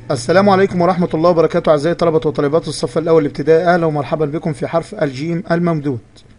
السلام عليكم ورحمة الله وبركاته أعزائي طلبة وطالبات الصف الأول الابتدائي أهلا ومرحبا بكم في حرف الجيم الممدود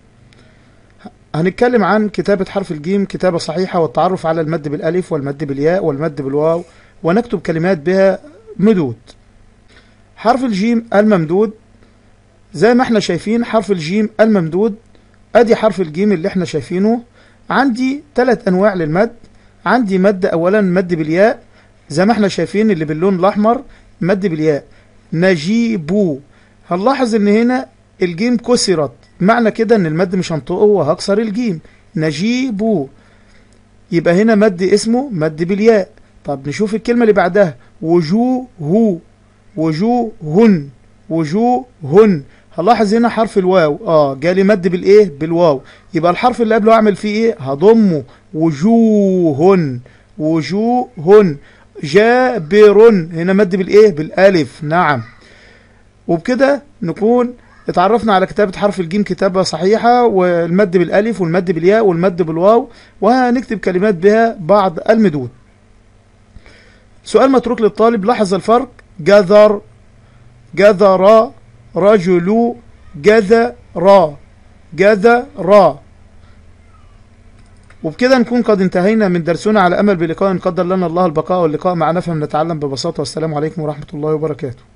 هنتكلم عن كتابة حرف الجيم كتابة صحيحة والتعرف على المد بالألف والمد بالياء والمد بالواو ونكتب كلمات بها مدود حرف الجيم الممدود زي ما احنا شايفين حرف الجيم الممدود ادي حرف الجيم اللي احنا شايفينه عندي ثلاث انواع للمد عندي مد اولا مد بالياء زي ما احنا شايفين اللي باللون الاحمر مد بالياء نجيبو هنلاحظ ان هنا الجيم كسرت معنى كده ان المد مش هنطقه وهكسر الجيم نجيبو يبقى هنا مد اسمه مد بالياء طب نشوف الكلمة اللي بعدها وجوه وجوهن وجوهن هلاحظ هنا حرف الواو اه جالي مد بالايه بالواو يبقى الحرف اللي قبله اعمل فيه ايه هضمه وجوهن وجوهن جابر هنا مد بالايه بالالف نعم وبكده نكون اتعرفنا على كتابة حرف الجيم كتابة صحيحة والمد بالالف والمد بالياء والمد بالواو وهنكتب كلمات بها بعض المدود سؤال متروك للطالب لاحظ الفرق جذر جذر رجل جذر جذر وبكده نكون قد انتهينا من درسنا على امل بلقاء قدر لنا الله البقاء واللقاء مع نفهم نتعلم ببساطه والسلام عليكم ورحمه الله وبركاته